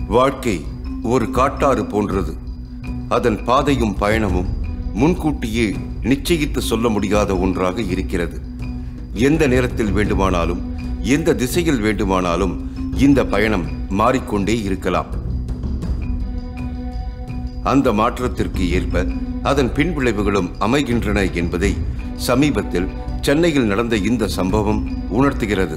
வாழ்க்கை ஒரு காட்டாறு போன்றது அதன் பாதையும் பயணமும் முன்கூட்டியே நிச்சயித்து சொல்ல முடியாத ஒன்றாக இருக்கிறது எந்த நேரத்தில் வேண்டுமானாலும் எந்த திசையில் வேண்டுமானாலும் இந்த பயணம் மாறிக்கொண்டே இருக்கலாம் அந்த மாற்றத்திற்கு ஏற்ப அதன் பின்விளைவுகளும் அமைகின்றன என்பதை சமீபத்தில் சென்னையில் நடந்த இந்த சம்பவம் உணர்த்துகிறது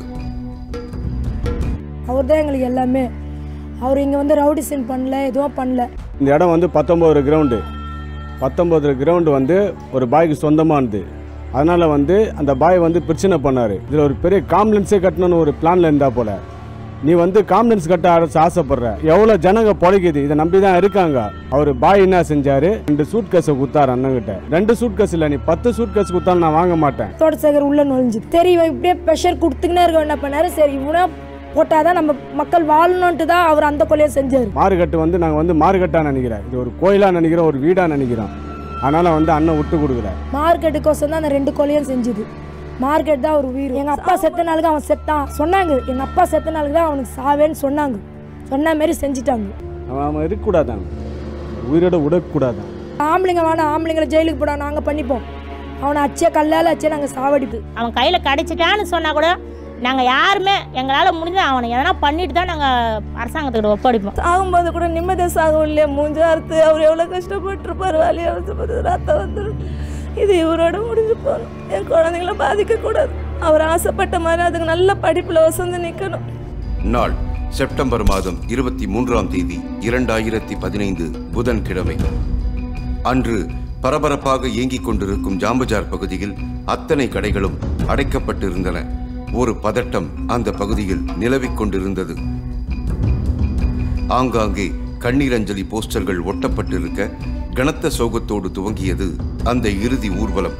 அவர் தான் எங்களுக்கு எல்லாமே அவர் இங்கே வந்து ரவுடிசன் பண்ணல எதுவும் பண்ணல இந்த இடம் வந்து பத்தொம்போது கிரவுண்டு பத்தொம்போது கிரவுண்டு வந்து ஒரு பாய்க்கு சொந்தமானது அதனால் வந்து அந்த பாய் வந்து பிரச்சனை பண்ணார் இதில் ஒரு பெரிய காம்ப்ளன்ஸே கட்டணும்னு ஒரு பிளானில் இருந்தா போல நீ வந்து காம்ப்ளன்ஸ் கட்ட அரசு ஆசைப்படுற எவ்வளோ ஜனங்க பொழைக்குது இதை நம்பி தான் இருக்காங்க அவர் பாய் என்ன செஞ்சாரு ரெண்டு சூட் கேஸை கொடுத்தாரு அண்ணங்கிட்ட ரெண்டு சூட் கேஸ் இல்லை நீ பத்து சூட் கேஸ் கொடுத்தாலும் நான் வாங்க மாட்டேன் தோட்டசேகர் உள்ள நுழைஞ்சு தெரியும் இப்படியே ப்ரெஷர் கொடுத்துக்கினே இருக்க என்ன பண்ணாரு சரி இவனா போட்டாதான் நம்ம மக்கள் வாழணுன்ட்டு தான் அவர் அந்த கொலையை செஞ்சார் மாறுகட்டு வந்து நாங்கள் வந்து மாறுகட்டாக நினைக்கிறேன் இது ஒரு கோயிலாக நினைக்கிறோம் ஒரு வீடாக நினைக்கிறோம் அதனால் வந்து அண்ணன் விட்டு கொடுக்குறேன் மார்க்கெட்டுக்கோசம் தான் அந்த ரெண்டு கொலையும் செஞ்சுது மார்க்கெட் தான் ஒரு உயிர் எங்கள் அப்பா செத்த நாளுக்கு அவன் செத்தான் சொன்னாங்க எங்கள் அப்பா செத்த நாளுக்கு தான் அவனுக்கு சாவேன்னு சொன்னாங்க சொன்ன மாரி செஞ்சுட்டாங்க அவன் அவன் இருக்கக்கூடாதான் உயிரோட விடக்கூடாதான் ஆம்பளைங்க வேணாம் ஆம்பளைங்களை ஜெயிலுக்கு போடா நாங்கள் பண்ணிப்போம் அவனை அச்சே கல்லால் அச்சே நாங்கள் சாவடிப்போம் அவன் கையில் கிடைச்சிட்டான்னு சொன்னால் கூட நாங்கள் யாருமே எங்களால் முடிஞ்ச அவனை எதனா பண்ணிட்டு தான் நாங்கள் அரசாங்கத்துக்கிட்ட ஒப்படைப்போம் சாகும்போது கூட நிம்மதியாக சாகும் இல்லையா மூஞ்ச அறுத்து அவர் எவ்வளோ கஷ்டப்பட்டிருப்பார் வலி வந்து ரத்தம் வந்துடும் இது இவரோட முடிஞ்சு போகணும் என் குழந்தைங்கள பாதிக்கக்கூடாது அவர் ஆசைப்பட்ட மாதிரி அதுக்கு நல்ல படிப்பில் வசந்து நிற்கணும் நாள் செப்டம்பர் மாதம் இருபத்தி மூன்றாம் தேதி இரண்டாயிரத்தி பதினைந்து புதன்கிழமை அன்று பரபரப்பாக இயங்கிக் கொண்டிருக்கும் ஜாம்பஜார் பகுதியில் அத்தனை கடைகளும் அடைக்கப்பட்டிருந்தன ஒரு பதட்டம் அந்த பகுதியில் நிலவிக் கொண்டிருந்தது ஆங்காங்கே கண்ணீரஞ்சலி போஸ்டர்கள் ஒட்டப்பட்டிருக்க கனத்த சோகத்தோடு துவங்கியது அந்த இறுதி ஊர்வலம்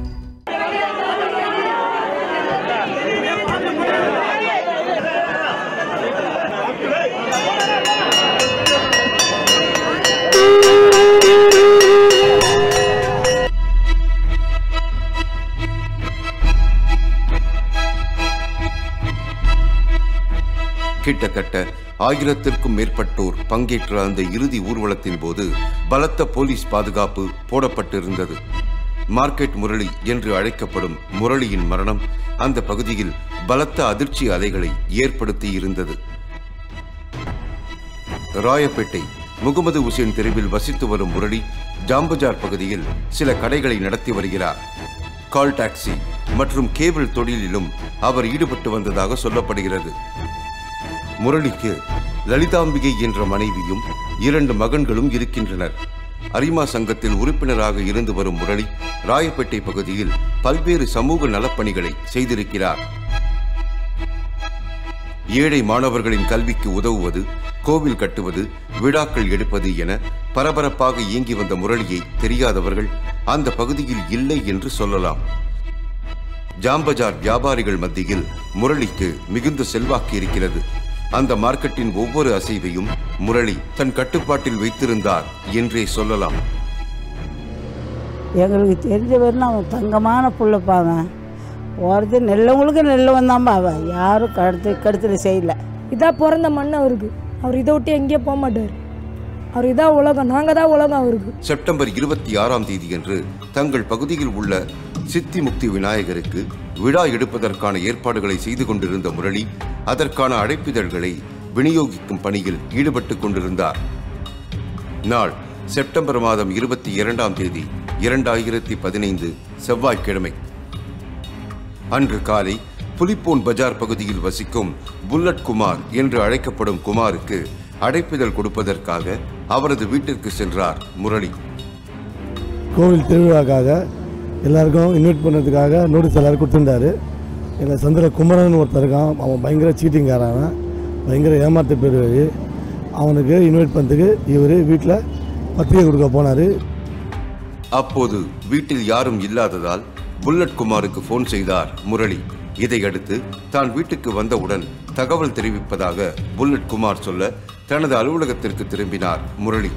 கிட்டத்தட்ட ஆயிரத்திற்கும் மேற்பட்டோர் பங்கேற்ற அந்த இறுதி ஊர்வலத்தின் போது பலத்த போலீஸ் பாதுகாப்பு போடப்பட்டிருந்தது மார்க்கெட் முரளி என்று அழைக்கப்படும் முரளியின் மரணம் அந்த பகுதியில் பலத்த அதிர்ச்சி அலைகளை ஏற்படுத்தி இருந்தது ராயப்பேட்டை முகமது உசேன் தெருவில் வசித்து வரும் முரளி ஜாம்பஜார் பகுதியில் சில கடைகளை நடத்தி வருகிறார் கால் டாக்ஸி மற்றும் கேபிள் தொழிலிலும் அவர் ஈடுபட்டு வந்ததாக சொல்லப்படுகிறது முரளிக்கு லலிதாம்பிகை என்ற மனைவியும் இரண்டு மகன்களும் இருக்கின்றனர் அரிமா சங்கத்தில் உறுப்பினராக இருந்து வரும் முரளி ராயப்பேட்டை பகுதியில் பல்வேறு சமூக நலப்பணிகளை செய்திருக்கிறார் ஏழை மாணவர்களின் கல்விக்கு உதவுவது கோவில் கட்டுவது விழாக்கள் எடுப்பது என பரபரப்பாக இயங்கி வந்த முரளியை தெரியாதவர்கள் அந்த பகுதியில் இல்லை என்று சொல்லலாம் ஜாம்பஜார் வியாபாரிகள் மத்தியில் முரளிக்கு மிகுந்த செல்வாக்கு இருக்கிறது அந்த மார்க்கெட்டின் ஒவ்வொரு அசைவையும் முரளி தன் கட்டுப்பாட்டில் வைத்திருந்தார் என்றே சொல்லலாம் எங்களுக்கு தெரிஞ்ச வரைக்கும் அவன் தங்கமான புள்ளப்பா அவன் போகிறது நெல்லவங்களுக்கு நெல்லவன் தான்ப்பா அவன் யாரும் கடுத்து கடுத்துல செய்யல இதான் பிறந்த மண் அவருக்கு அவர் இதை விட்டு எங்கேயும் போக மாட்டார் அவர் இதான் உலகம் நாங்கள் தான் உலகம் அவருக்கு செப்டம்பர் இருபத்தி ஆறாம் தேதியன்று தங்கள் பகுதியில் உள்ள சித்தி முக்தி விநாயகருக்கு விழா எடுப்பதற்கான ஏற்பாடுகளை செய்து கொண்டிருந்த முரளி அதற்கான அழைப்பிதழ்களை விநியோகிக்கும் பணியில் ஈடுபட்டுக் கொண்டிருந்தார் நாள் செப்டம்பர் மாதம் இருபத்தி இரண்டாம் தேதி இரண்டாயிரத்தி பதினைந்து செவ்வாய்க்கிழமை அன்று காலை புலிப்போன் பஜார் பகுதியில் வசிக்கும் புல்லட் குமார் என்று அழைக்கப்படும் குமாருக்கு அழைப்பிதழ் கொடுப்பதற்காக அவரது வீட்டிற்கு சென்றார் முரளி கோவில் திருவிழாக்காக எல்லாருக்கும் இன்வைட் பண்ணுறதுக்காக நோட்டீஸ் எல்லாரும் கொடுத்துருந்தாரு எங்கள் சந்திர குமரன் ஒருத்தர் இருக்கான் அவன் பயங்கர சீட்டிங்காரன் பயங்கர ஏமாத்து போயிடுவார் அவனுக்கு இன்வைட் பண்ணுறதுக்கு இவர் வீட்டில் பத்திரிகை கொடுக்க போனார் அப்போது வீட்டில் யாரும் இல்லாததால் புல்லட் குமாருக்கு போன் செய்தார் முரளி இதையடுத்து தான் வீட்டுக்கு வந்தவுடன் தகவல் தெரிவிப்பதாக புல்லட் குமார் சொல்ல தனது அலுவலகத்திற்கு திரும்பினார் முரளி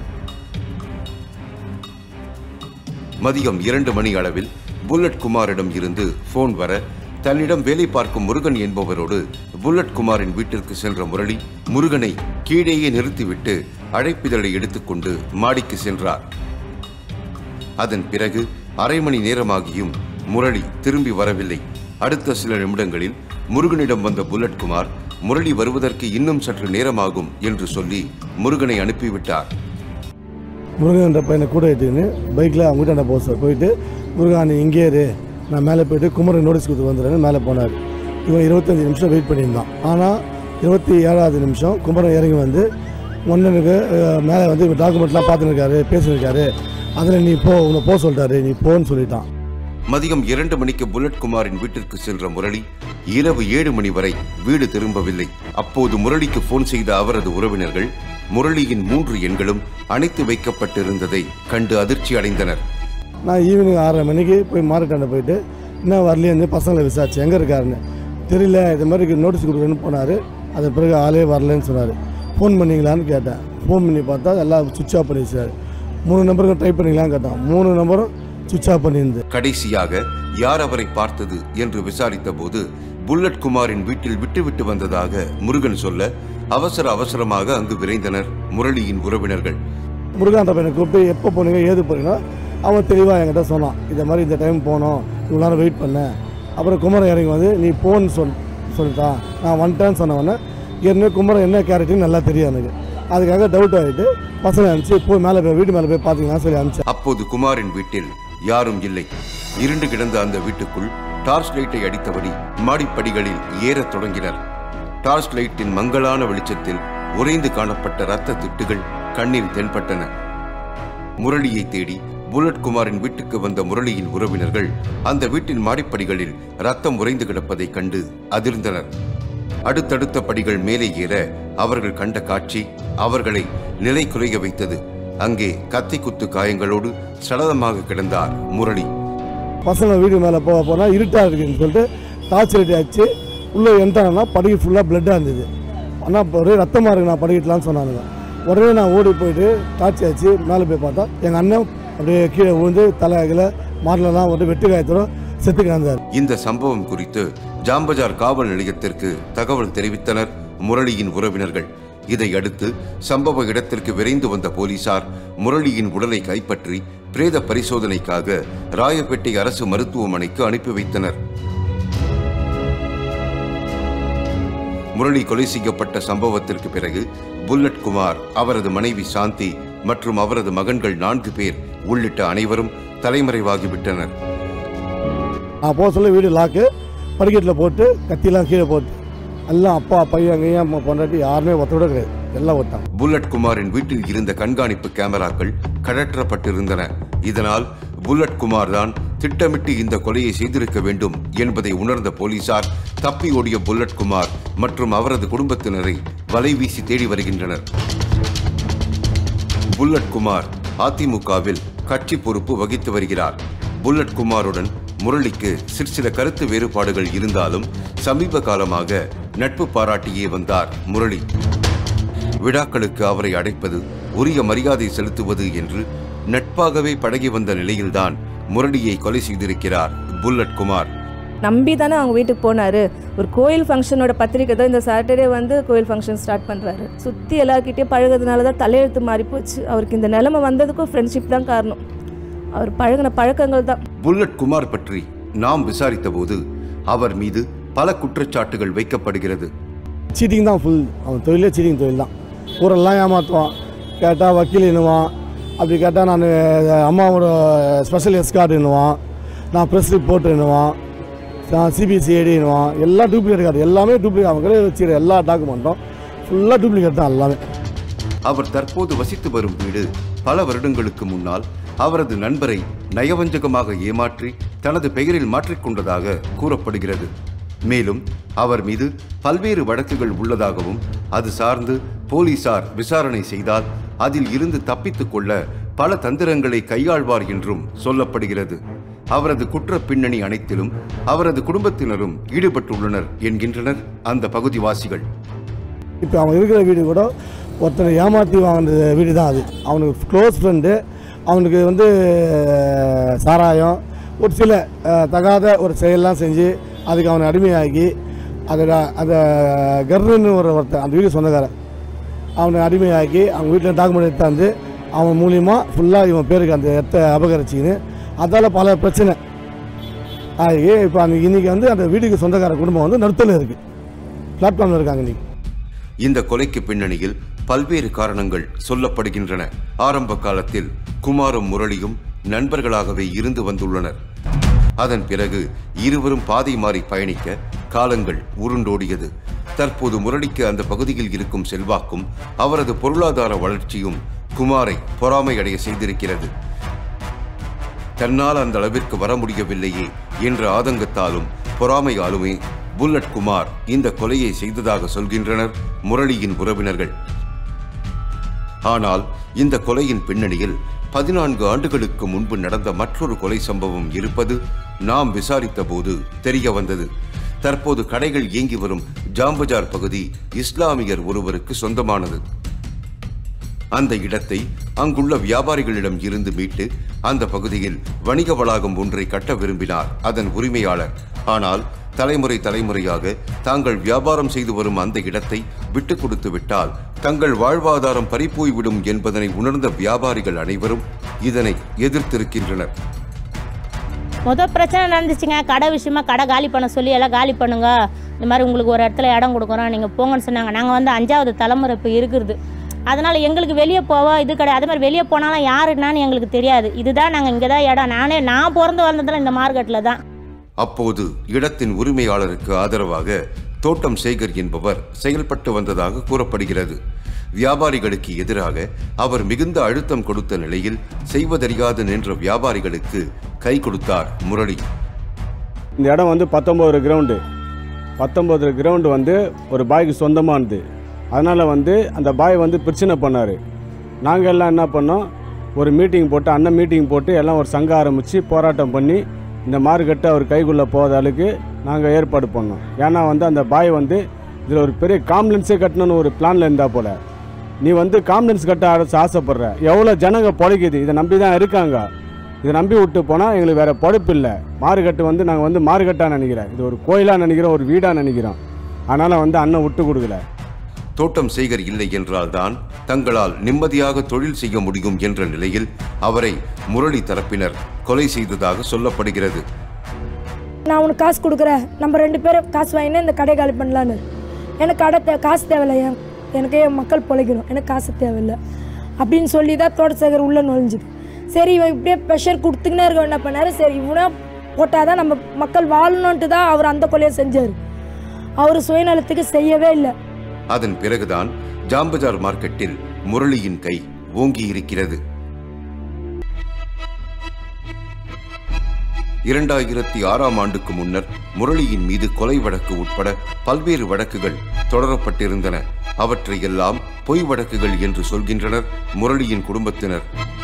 மதியம் இரண்டு மணி அளவில் புல்லட் குமாரிடம் இருந்து போன் வர தன்னிடம் வேலை பார்க்கும் முருகன் என்பவரோடு புல்லட் குமாரின் வீட்டிற்கு சென்ற முரளி முருகனை கீழேயே நிறுத்திவிட்டு அழைப்பிதழை எடுத்துக்கொண்டு மாடிக்கு சென்றார் அதன் பிறகு அரை மணி நேரமாகியும் முரளி திரும்பி வரவில்லை அடுத்த சில நிமிடங்களில் முருகனிடம் வந்த புல்லட் குமார் முரளி வருவதற்கு இன்னும் சற்று நேரமாகும் என்று சொல்லி முருகனை அனுப்பிவிட்டார் முருகன் என்ற பையனை கூட ஏற்றிக்கின்னு பைக்கில் அவங்க வீட்டாண்ட போக சார் போயிட்டு முருகன் நீ இங்கே இரு நான் மேலே போயிட்டு குமரன் நோட்டீஸ் கொடுத்து வந்துடுறேன்னு மேலே போனார் இவன் இருபத்தஞ்சி நிமிஷம் வெயிட் பண்ணியிருந்தான் ஆனால் இருபத்தி ஏழாவது நிமிஷம் குமரன் இறங்கி வந்து ஒன்றுக்கு மேலே வந்து இவன் டாக்குமெண்ட்லாம் பார்த்துன்னு இருக்காரு பேசினிருக்காரு அதில் நீ போ உன்னை போக சொல்லிட்டாரு நீ போன்னு சொல்லிட்டான் மதியம் இரண்டு மணிக்கு புல்லட் குமாரின் வீட்டிற்கு சென்ற முரளி இரவு ஏழு மணி வரை வீடு திரும்பவில்லை அப்போது முரளிக்கு போன் செய்த அவரது உறவினர்கள் முரளியின் மூன்று எண்களும் அணைத்து வைக்கப்பட்டிருந்ததை கண்டு அதிர்ச்சி அடைந்தனர் நான் ஈவினிங் ஆறரை மணிக்கு போய் மார்க்கெட்டாண்ட போயிட்டு இன்னும் வரலையேன்னு பசங்களை விசாரிச்சு எங்கே இருக்காருன்னு தெரியல இது மாதிரி நோட்டீஸ் கொடுக்குறேன்னு போனார் அதன் பிறகு ஆளே வரலன்னு சொன்னார் ஃபோன் பண்ணீங்களான்னு கேட்டேன் ஃபோன் பண்ணி பார்த்தா எல்லாம் சுவிட்ச் ஆஃப் பண்ணி வச்சாரு மூணு நம்பருக்கும் ட்ரை பண்ணீங்களான்னு கேட்டான் மூணு நம்பரும் சுவிட்ச் ஆஃப் பண்ணியிருந்து கடைசியாக யார் அவரை பார்த்தது என்று விசாரித்த போது புல்லட் குமாரின் வீட்டில் விட்டுவிட்டு வந்ததாக முருகன் சொல்ல அவசர அவசரமாக அங்கு விரைந்தனர் முரளியின் உறவினர்கள் முருகான்ற பையனை கூப்பிட்டு எப்போ போனீங்க ஏது போனீங்கன்னா அவன் தெளிவாக என்கிட்ட சொன்னான் இந்த மாதிரி இந்த டைம் போனோம் இவ்வளோ நேரம் வெயிட் பண்ணேன் அப்புறம் குமரன் இறங்கி வந்து நீ போன்னு சொல் சொல்லிட்டான் நான் வந்துட்டேன்னு சொன்னவொடனே ஏற்கனவே குமரன் என்ன கேரக்டர்னு நல்லா தெரியும் எனக்கு அதுக்காக டவுட் ஆகிட்டு பசங்க அனுப்பிச்சு போய் மேலே போய் வீட்டு மேலே போய் பார்த்தீங்கன்னா சொல்லி அனுப்பிச்சேன் அப்போது குமாரின் வீட்டில் யாரும் இல்லை இருண்டு கிடந்த அந்த வீட்டுக்குள் டார்ச் லைட்டை அடித்தபடி மாடிப்படிகளில் ஏறத் தொடங்கினர் டார்ச் லைட்டின் மங்கலான வெளிச்சத்தில் உறைந்து காணப்பட்ட இரத்த திட்டுகள் கண்ணில் தென்பட்டன முரளியை தேடி புல்லட் குமாரின் வீட்டுக்கு வந்த முரளியின் உறவினர்கள் அந்த வீட்டின் மாடிப்படிகளில் ரத்தம் உறைந்து கிடப்பதைக் கண்டு அதிர்ந்தனர் அடுத்தடுத்த படிகள் மேலே ஏற அவர்கள் கண்ட காட்சி அவர்களை நிலை குறைய வைத்தது அங்கே கத்தி குத்து காயங்களோடு சடலமாக கிடந்தார் முரளி பசங்க வீடு மேலே போக போனால் இருட்டாக இருக்குன்னு சொல்லிட்டு டார்ச் லைட் அடிச்சு உள்ளே என்ட்டாங்கன்னா படுகை ஃபுல்லாக பிளட்டாக இருந்தது ஆனால் ஒரே ரத்தமாக இருக்கு நான் படிக்கலான்னு சொன்னானுங்க உடனே நான் ஓடி போயிட்டு டார்ச் அடிச்சு மேலே போய் பார்த்தா எங்கள் அண்ணன் அப்படியே கீழே விழுந்து தலையாகல மாடலெல்லாம் வந்து வெட்டு காயத்தோட செத்து கிடந்தார் இந்த சம்பவம் குறித்து ஜாம்பஜார் காவல் நிலையத்திற்கு தகவல் தெரிவித்தனர் முரளியின் உறவினர்கள் இதையடுத்து சம்பவ இடத்திற்கு விரைந்து வந்த போலீசார் முரளியின் உடலை கைப்பற்றி பிரேத பரிசோதனைக்காக ராயப்பேட்டை அரசு மருத்துவமனைக்கு அனுப்பி வைத்தனர் முரளி கொலை செய்யப்பட்ட சம்பவத்திற்கு பிறகு புல்லட் குமார் அவரது மனைவி சாந்தி மற்றும் அவரது மகன்கள் நான்கு பேர் உள்ளிட்ட அனைவரும் தலைமறைவாகிவிட்டனர் நான் போக சொல்ல வீடு லாக்கு படிக்கட்டில் போட்டு கத்திலாம் கீழே போட்டு எல்லாம் அப்பா பையன் கையன் பொண்டாட்டி யாருமே ஒருத்தரோட கிடையாது எல்லாம் ஒட்டாங்க புல்லட் குமாரின் வீட்டில் இருந்த கண்காணிப்பு கேமராக்கள் கழற்றப்பட்டிருந்தன இதனால் புல்லட் குமார் தான் திட்டமிட்டு இந்த கொலையை செய்திருக்க வேண்டும் என்பதை உணர்ந்த போலீசார் தப்பி ஓடிய புல்லட் குமார் மற்றும் அவரது குடும்பத்தினரை வலைவீசி தேடி வருகின்றனர் புல்லட் குமார் அதிமுகவில் கட்சி பொறுப்பு வகித்து வருகிறார் புல்லட் குமாருடன் முரளிக்கு சிற்சில கருத்து வேறுபாடுகள் இருந்தாலும் சமீப காலமாக நட்பு பாராட்டியே வந்தார் முரளி விழாக்களுக்கு அவரை அழைப்பது உரிய மரியாதை செலுத்துவது என்று நட்பாகவே பழகி வந்த நிலையில்தான் முரளியை கொலை செய்திருக்கிறார் புல்லட் குமார் நம்பி தானே அவங்க வீட்டுக்கு போனார் ஒரு கோயில் ஃபங்க்ஷனோட பத்திரிக்கை தான் இந்த சாட்டர்டே வந்து கோயில் ஃபங்க்ஷன் ஸ்டார்ட் பண்ணுறாரு சுற்றி எல்லாருக்கிட்டேயும் பழகுறதுனால தான் தலையெழுத்து மாறி போச்சு அவருக்கு இந்த நிலைமை வந்ததுக்கும் ஃப்ரெண்ட்ஷிப் தான் காரணம் அவர் பழகின பழக்கங்கள் தான் புல்லட் குமார் பற்றி நாம் விசாரித்தபோது அவர் மீது பல குற்றச்சாட்டுகள் வைக்கப்படுகிறது சீட்டிங் தான் ஃபுல் அவன் தொழிலே சீட்டிங் தொழில் தான் ஊரெல்லாம் ஏமாற்றுவான் கேட்டால் வக்கீல் என்னுவான் அப்படி கேட்டால் நான் அம்மாவோட ஸ்பெஷல் எஸ்கார்டு என்னுவான் நான் ப்ரெஸ் ரிப்போர்ட் என்னுவான் நான் சிபிசிஐடி என்னுவான் எல்லாம் டூப்ளிகேட் கார்டு எல்லாமே டூப்ளிகேட் அவன் கிட்ட வச்சுக்கிற எல்லா டாக்குமெண்ட்டும் ஃபுல்லாக டூப்ளிகேட் தான் எல்லாமே அவர் தற்போது வசித்து வரும் வீடு பல வருடங்களுக்கு முன்னால் அவரது நண்பரை நயவஞ்சகமாக ஏமாற்றி தனது பெயரில் மாற்றிக்கொண்டதாக கூறப்படுகிறது மேலும் அவர் மீது பல்வேறு வழக்குகள் உள்ளதாகவும் அது சார்ந்து போலீசார் விசாரணை செய்தால் அதில் இருந்து தப்பித்துக் கொள்ள பல தந்திரங்களை கையாள்வார் என்றும் சொல்லப்படுகிறது அவரது குற்ற பின்னணி அனைத்திலும் அவரது குடும்பத்தினரும் ஈடுபட்டுள்ளனர் என்கின்றனர் அந்த பகுதிவாசிகள் இப்போ அவன் இருக்கிற வீடு கூட ஒருத்தனை ஏமாற்றி வாங்கின வீடு தான் அது அவனுக்கு க்ளோஸ் ஃப்ரெண்டு அவனுக்கு வந்து சாராயம் ஒரு சில அஹ், தகாத ஒரு செயல்லாம் செஞ்சு அதுக்கு அவனை அடிமையாகி அதை அந்த கர்ன்னு ஒரு ஒருத்தன் அந்த வீடு சொந்தக்காரன் அவனை அடிமையாக்கி அவங்க வீட்டில் டாக்குமெண்ட் எடுத்தாந்து அவன் மூலியமாக ஃபுல்லாக இவன் பேருக்கு அந்த இடத்த அபகரிச்சிக்கின்னு அதால் பல பிரச்சனை ஆகி இப்போ அந்த இன்னைக்கு வந்து அந்த வீட்டுக்கு சொந்தக்கார குடும்பம் வந்து நடுத்தல இருக்குது பிளாட்ஃபார்மில் இருக்காங்க இன்னைக்கு இந்த கொலைக்கு பின்னணியில் பல்வேறு காரணங்கள் சொல்லப்படுகின்றன ஆரம்ப காலத்தில் குமாரும் முரளியும் நண்பர்களாகவே இருந்து வந்துள்ளனர் அதன் பிறகு இருவரும் பாதை மாறி பயணிக்க காலங்கள் உருண்டோடியது தற்போது முரளிக்கு அந்த பகுதியில் இருக்கும் செல்வாக்கும் அவரது பொருளாதார வளர்ச்சியும் குமாரை பொறாமையடைய செய்திருக்கிறது தன்னால் அந்த அளவிற்கு வர முடியவில்லையே என்ற ஆதங்கத்தாலும் பொறாமையாலுமே புல்லட் குமார் இந்த கொலையை செய்ததாக சொல்கின்றனர் முரளியின் உறவினர்கள் ஆனால் இந்த கொலையின் பின்னணியில் பதினான்கு ஆண்டுகளுக்கு முன்பு நடந்த மற்றொரு கொலை சம்பவம் இருப்பது நாம் விசாரித்த போது தெரிய வந்தது தற்போது கடைகள் இயங்கி வரும் ஜாம்பஜார் பகுதி இஸ்லாமியர் ஒருவருக்கு சொந்தமானது அந்த இடத்தை அங்குள்ள வியாபாரிகளிடம் இருந்து மீட்டு அந்த பகுதியில் வணிக வளாகம் ஒன்றை கட்ட விரும்பினார் அதன் உரிமையாளர் ஆனால் தலைமுறை தலைமுறையாக தாங்கள் வியாபாரம் செய்து வரும் அந்த இடத்தை விட்டுக் கொடுத்து விட்டால் தங்கள் வாழ்வாதாரம் பறிப்போய்விடும் என்பதனை உணர்ந்த வியாபாரிகள் அனைவரும் இதனை எதிர்த்திருக்கின்றனர் முத பிரச்சனை நடந்துச்சுங்க கடை விஷயமா கடை காலி பண்ண சொல்லி எல்லாம் காலி பண்ணுங்க இந்த மாதிரி உங்களுக்கு ஒரு இடத்துல இடம் கொடுக்குறோம் நீங்கள் போங்கன்னு சொன்னாங்க நாங்கள் வந்து அஞ்சாவது தலைமுறை இப்போ இருக்கிறது அதனால் எங்களுக்கு வெளியே போவா இது கிடையாது அதே மாதிரி வெளியே போனாலும் யார் என்னன்னு எங்களுக்கு தெரியாது இதுதான் நாங்கள் இங்கே தான் இடம் நானே நான் பிறந்து வளர்ந்ததில் இந்த மார்க்கெட்டில் தான் அப்போது இடத்தின் உரிமையாளருக்கு ஆதரவாக தோட்டம் சேகர் என்பவர் செயல்பட்டு வந்ததாக கூறப்படுகிறது வியாபாரிகளுக்கு எதிராக அவர் மிகுந்த அழுத்தம் கொடுத்த நிலையில் செய்வதறியாது நின்ற வியாபாரிகளுக்கு கை கொடுத்தார் முரளி இந்த இடம் வந்து பத்தொம்போது கிரவுண்டு பத்தொம்போது கிரவுண்டு வந்து ஒரு பாய்க்கு சொந்தமானது அதனால் வந்து அந்த பாய் வந்து பிரச்சனை பண்ணார் நாங்கள் எல்லாம் என்ன பண்ணோம் ஒரு மீட்டிங் போட்டு அண்ணன் மீட்டிங் போட்டு எல்லாம் ஒரு சங்கம் ஆரம்பித்து போராட்டம் பண்ணி இந்த மார்க்கெட்டை அவர் கைக்குள்ளே போகாத அளவுக்கு நாங்கள் ஏற்பாடு பண்ணோம் ஏன்னா வந்து அந்த பாய் வந்து இதில் ஒரு பெரிய காம்ப்ளன்ஸே கட்டணும்னு ஒரு பிளானில் இருந்தால் போல் நீ வந்து காம்ப்ளன்ஸ் கட்ட அரசு ஆசைப்படுற எவ்வளோ ஜனங்க பொழைக்குது இதை நம்பி தான் இருக்காங்க இதை நம்பி விட்டு போனால் எங்களுக்கு வேறு பொழைப்பு இல்லை மார்க்கெட்டு வந்து நாங்கள் வந்து மார்க்கெட்டாக நினைக்கிறேன் இது ஒரு கோயிலாக நினைக்கிறோம் ஒரு வீடாக நினைக்கிறோம் அதனால் வந்து அண்ணன் விட்டு கொடுக்கல தோட்டம் சேகர் இல்லை என்றால்தான் தங்களால் நிம்மதியாக தொழில் செய்ய முடியும் என்ற நிலையில் அவரை முரளி தரப்பினர் கொலை செய்ததாக சொல்லப்படுகிறது நான் உனக்கு காசு கொடுக்குறேன் நம்ம ரெண்டு பேரும் காசு வாங்கினா இந்த கடை காலி பண்ணலான்னு எனக்கு கடை தே காசு தேவையில்ல என் எனக்கு என் மக்கள் பிழைக்கணும் எனக்கு காசு தேவையில்லை அப்படின்னு சொல்லி தான் தோட்டசேகர் உள்ளே நுழைஞ்சுது சரி இவன் இப்படியே ப்ரெஷர் கொடுத்துக்கினே இருக்க என்ன பண்ணாரு சரி இவனா போட்டால் தான் நம்ம மக்கள் வாழணுன்ட்டு தான் அவர் அந்த கொலையை செஞ்சார் அவர் சுயநலத்துக்கு செய்யவே இல்லை அதன் பிறகுதான் ஜாம்பஜார் மார்க்கெட்டில் முரளியின் கை ஓங்கி இருக்கிறது இரண்டாயிரத்தி ஆறாம் ஆண்டுக்கு முன்னர் முரளியின் மீது கொலை வழக்கு உட்பட பல்வேறு வழக்குகள் தொடரப்பட்டிருந்தன அவற்றையெல்லாம் பொய் வழக்குகள் என்று சொல்கின்றனர் முரளியின் குடும்பத்தினர்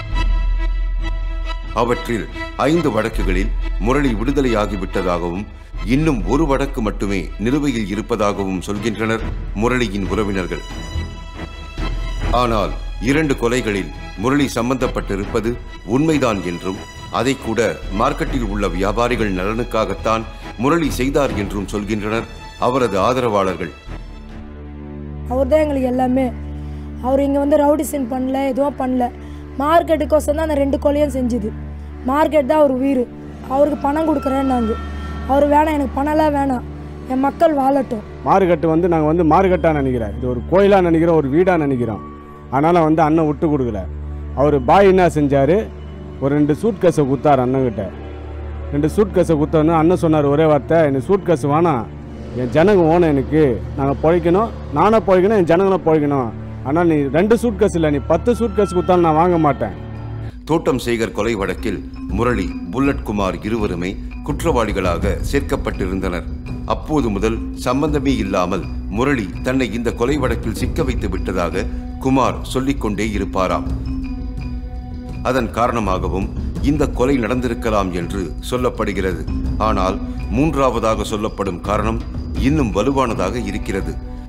அவற்றில் ஐந்து வழக்குகளில் முரளி விடுதலையாகிவிட்டதாகவும் இன்னும் ஒரு வழக்கு மட்டுமே நிலுவையில் இருப்பதாகவும் சொல்கின்றனர் முரளியின் உறவினர்கள் ஆனால் இரண்டு கொலைகளில் முரளி சம்பந்தப்பட்டிருப்பது உண்மைதான் என்றும் அதை கூட மார்க்கெட்டில் உள்ள வியாபாரிகள் நலனுக்காகத்தான் முரளி செய்தார் என்றும் சொல்கின்றனர் அவரது ஆதரவாளர்கள் அவர் தான் எங்களுக்கு எல்லாமே அவர் இங்கே வந்து ரவுடிசன் பண்ணல எதுவும் பண்ணல மார்க்கெட்டுக்கோசம் தான் அந்த ரெண்டு கொலையும் செஞ்சுது மார்க்கெட் தான் அவர் உயிர் அவருக்கு பணம் கொடுக்குறேன்னாங்க அவர் வேணாம் எனக்கு பணம்லாம் வேணாம் என் மக்கள் வாழட்டும் மார்க்கெட்டு வந்து நாங்கள் வந்து மார்க்கெட்டாக நினைக்கிறேன் இது ஒரு கோயிலாக நினைக்கிறோம் ஒரு வீடாக நினைக்கிறோம் அதனால் வந்து அண்ணன் விட்டு கொடுக்கல அவர் பாய் என்ன செஞ்சார் ஒரு ரெண்டு சூட் கேஸை கொடுத்தாரு அண்ணன்கிட்ட ரெண்டு சூட் கேஸை கொடுத்தோன்னே அண்ணன் சொன்னார் ஒரே வார்த்தை எனக்கு சூட் கேஸ் வேணாம் என் ஜனங்க ஓணும் எனக்கு நாங்கள் பிழைக்கணும் நானும் பிழைக்கணும் என் ஜனங்களும் பிழைக்கணும் ஆனால் நீ ரெண்டு சூட் கேஸ் இல்லை நீ பத்து சூட் கேஸ் கொடுத்தாலும் நான் வாங்க மாட்டேன் தோட்டம் சேகர் கொலை வழக்கில் முரளி புல்லட் குமார் இருவருமே குற்றவாளிகளாக சேர்க்கப்பட்டிருந்தனர் அப்போது முதல் சம்பந்தமே இல்லாமல் முரளி தன்னை இந்த கொலை வழக்கில் சிக்க வைத்து விட்டதாக குமார் சொல்லிக்கொண்டே இருப்பாராம் அதன் காரணமாகவும் இந்த கொலை நடந்திருக்கலாம் என்று சொல்லப்படுகிறது ஆனால் மூன்றாவதாக சொல்லப்படும் காரணம் இன்னும் வலுவானதாக இருக்கிறது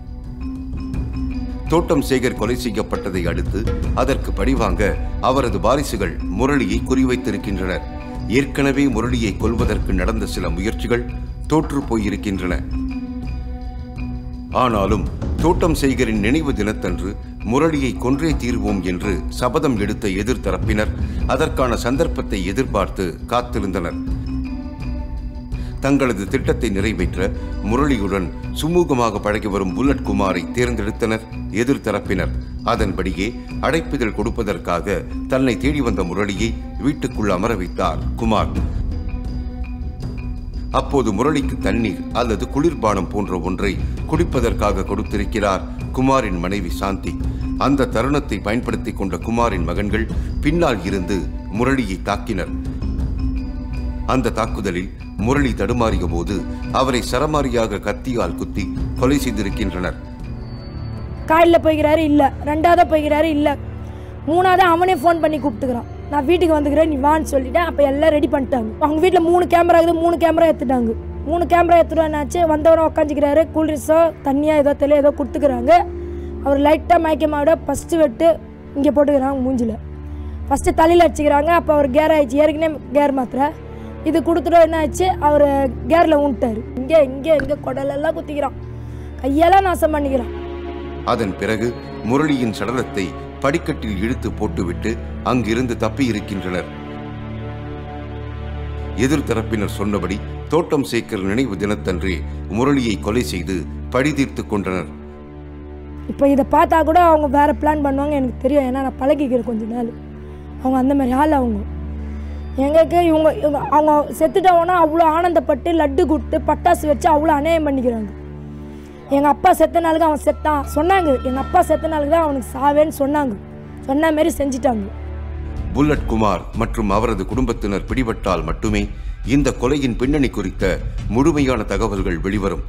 தோட்டம் சேகர் கொலை செய்யப்பட்டதை அடுத்து அதற்கு பழிவாங்க அவரது வாரிசுகள் முரளியை குறிவைத்திருக்கின்றனர் ஏற்கனவே முரளியை கொல்வதற்கு நடந்த சில முயற்சிகள் தோற்று போயிருக்கின்றன ஆனாலும் தோட்டம் செய்கரின் நினைவு தினத்தன்று முரளியை கொன்றே தீர்வோம் என்று சபதம் எடுத்த எதிர்த்தரப்பினர் அதற்கான சந்தர்ப்பத்தை எதிர்பார்த்து காத்திருந்தனர் தங்களது திட்டத்தை நிறைவேற்ற முரளியுடன் சுமூகமாக பழகி வரும் புல்லட் குமாரை தேர்ந்தெடுத்தனர் எதிர்த்தரப்பினர் அதன்படியே அழைப்பிதழ் கொடுப்பதற்காக தன்னை தேடி வந்த முரளியை வீட்டுக்குள் அமர வைத்தார் குமார் அப்போது முரளிக்கு தண்ணீர் அல்லது குளிர்பானம் போன்ற ஒன்றை குடிப்பதற்காக கொடுத்திருக்கிறார் குமாரின் மனைவி சாந்தி அந்த தருணத்தை பயன்படுத்திக் கொண்ட குமாரின் மகன்கள் பின்னால் இருந்து முரளியை தாக்கினர் அந்த தாக்குதலில் முரளி தடுமாறிய போது அவரை சரமாரியாக கத்தியால் குத்தி கொலை செய்திருக்கின்றனர் காலையில் போய்க்கிறாரு இல்லை ரெண்டாவதாக போய்க்கிறாரு இல்லை மூணாவதாக அவனே ஃபோன் பண்ணி கூப்பிட்டுக்கிறான் நான் வீட்டுக்கு வந்துக்கிறேன் நீ வான்னு சொல்லிட்டேன் அப்போ எல்லாம் ரெடி பண்ணிட்டாங்க அவங்க வீட்டில் மூணு கேமரா இருக்குது மூணு கேமரா எடுத்துட்டாங்க மூணு கேமரா எடுத்துட்டு வந்தவரும் உட்காந்துக்கிறாரு கூல்ட்ரிங்ஸோ தண்ணியாக ஏதோ தெளிய ஏதோ கொடுத்துக்கிறாங்க அவர் லைட்டாக மயக்கமாவிட ஃபஸ்ட்டு வெட்டு இங்கே போட்டுக்கிறாங்க மூஞ்சில் ஃபஸ்ட்டு தலையில் அடிச்சுக்கிறாங்க அப்போ அவர் கேர் ஆயிடுச்சு ஏற்கனவே கேர் மாத்திரை இது கொடுத்துட்டு என்ன ஆச்சு அவர் கேரில் ஊன்ட்டார் இங்கே இங்கே இங்கே குடலெல்லாம் குத்திக்கிறான் கையெல்லாம் நாசம் பண்ணிக்கிறான் அதன் பிறகு முரளியின் சடலத்தை படிக்கட்டில் இழுத்து போட்டுவிட்டு அங்கிருந்து தப்பி இருக்கின்றனர் எதிர்த்தரப்பினர் சொன்னபடி தோட்டம் சேக்கர் நினைவு தினத்தன்றே முரளியை கொலை செய்து பழி தீர்த்துக் கொண்டனர் இப்போ இதை பார்த்தா கூட அவங்க வேறு பிளான் பண்ணுவாங்க எனக்கு தெரியும் ஏன்னா நான் பழகிக்கிறேன் கொஞ்ச நாள் அவங்க அந்த மாதிரி ஆள் அவங்க எங்களுக்கு இவங்க இவங்க அவங்க செத்துட்டவங்கன்னா அவ்வளோ ஆனந்தப்பட்டு லட்டு கொடுத்து பட்டாசு வச்சு அவ்வளோ அநியாயம் பண்ணிக்கிறாங்க எங்கள் அப்பா செத்த நாளுக்கு அவன் செத்தான் சொன்னாங்க எங்கள் அப்பா செத்த நாளுக்கு தான் அவனுக்கு சாவேன்னு சொன்னாங்க சொன்ன மாதிரி செஞ்சிட்டாங்க புல்லட் குமார் மற்றும் அவரது குடும்பத்தினர் பிடிபட்டால் மட்டுமே இந்த கொலையின் பின்னணி குறித்த முழுமையான தகவல்கள் வெளிவரும்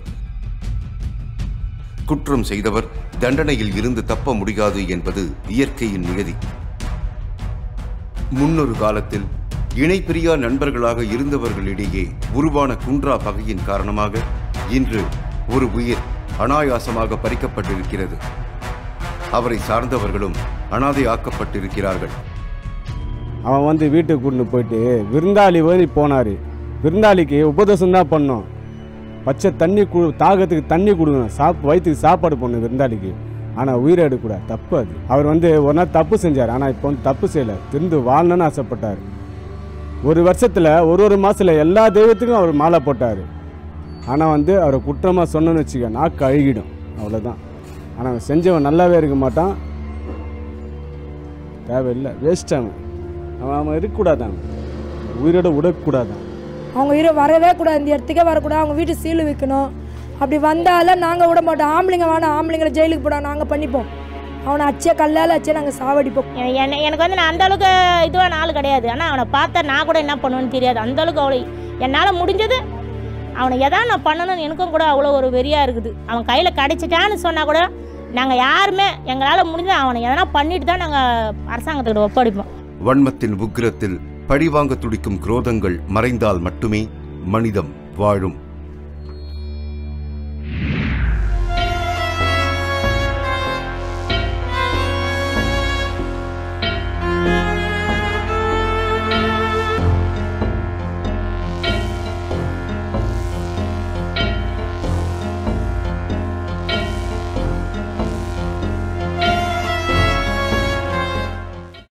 குற்றம் செய்தவர் தண்டனையில் இருந்து தப்ப முடியாது என்பது இயற்கையின் நியதி முன்னொரு காலத்தில் இணைப்பிரியா நண்பர்களாக இருந்தவர்களிடையே உருவான குன்றா பகையின் காரணமாக இன்று ஒரு உயிர் அனாயாசமாக பறிக்கப்பட்டிருக்கிறது அவரை சார்ந்தவர்களும் அனாதை ஆக்கப்பட்டிருக்கிறார்கள் அவன் வந்து வீட்டுக்கு கூட்டின்னு போயிட்டு விருந்தாளி வரை போனார் விருந்தாளிக்கு உபதேசம் தான் பண்ணோம் பச்சை தண்ணி கு தாகத்துக்கு தண்ணி கொடுக்கணும் சாப் வயிற்றுக்கு சாப்பாடு போடணும் விருந்தாளிக்கு ஆனால் உயிரை எடுக்கக்கூடாது தப்பு அது அவர் வந்து ஒரு நாள் தப்பு செஞ்சார் ஆனால் இப்போ வந்து தப்பு செய்யலை திருந்து வாழணும்னு ஆசைப்பட்டார் ஒரு வருஷத்தில் ஒரு ஒரு மாதத்தில் எல்லா தெய்வத்துக்கும் அவர் மாலை போட்டார் ஆனால் வந்து அவரை குற்றமாக சொன்னோன்னு வச்சுக்க நாக்கு அழுகிடும் அவ்வளோதான் ஆனால் அவன் செஞ்சவன் நல்லாவே இருக்க மாட்டான் தேவையில்லை வேஸ்ட் அவன் அவன் அவன் இருக்கக்கூடாதான் உயிரோட விடக்கூடாதான் அவங்க இரு வரவே கூடாது இந்த இடத்துக்கே வரக்கூடாது அவங்க வீட்டு சீல் வைக்கணும் அப்படி வந்தாலும் நாங்கள் விட மாட்டோம் ஆம்பளைங்க வேணாம் ஆம்பளைங்களை ஜெயிலுக்கு போட நாங்கள் பண்ணிப்போம் அவனை அச்சே கல்லால் அச்சே நாங்கள் சாவடிப்போம் எ- என்ன- எனக்கு வந்து நான் அந்த அளவுக்கு இதுவான ஆள் கிடையாது ஆனால் அவனை பார்த்தா நான் கூட என்ன பண்ணுவேன்னு தெரியாது அந்த அளவுக்கு அவ்வளோ என்னால் முடிஞ்சது அவனை எதா நான் பண்ணணும்னு எனக்கும் கூட அவ்வளோ ஒரு வெறியாக இருக்குது அவன் கையில் கிடைச்சிட்டான்னு சொன்னால் கூட நாங்கள் யாருமே எங்களால் முடிஞ்சது அவனை எதனா பண்ணிட்டு தான் நாங்கள் அரசாங்கத்துக்கிட்ட ஒப்படைப்போம் வன்மத்தின் உக்கிரத்தில் பழிவாங்க துடிக்கும் குரோதங்கள் மறைந்தால் மட்டுமே மனிதம் வாழும்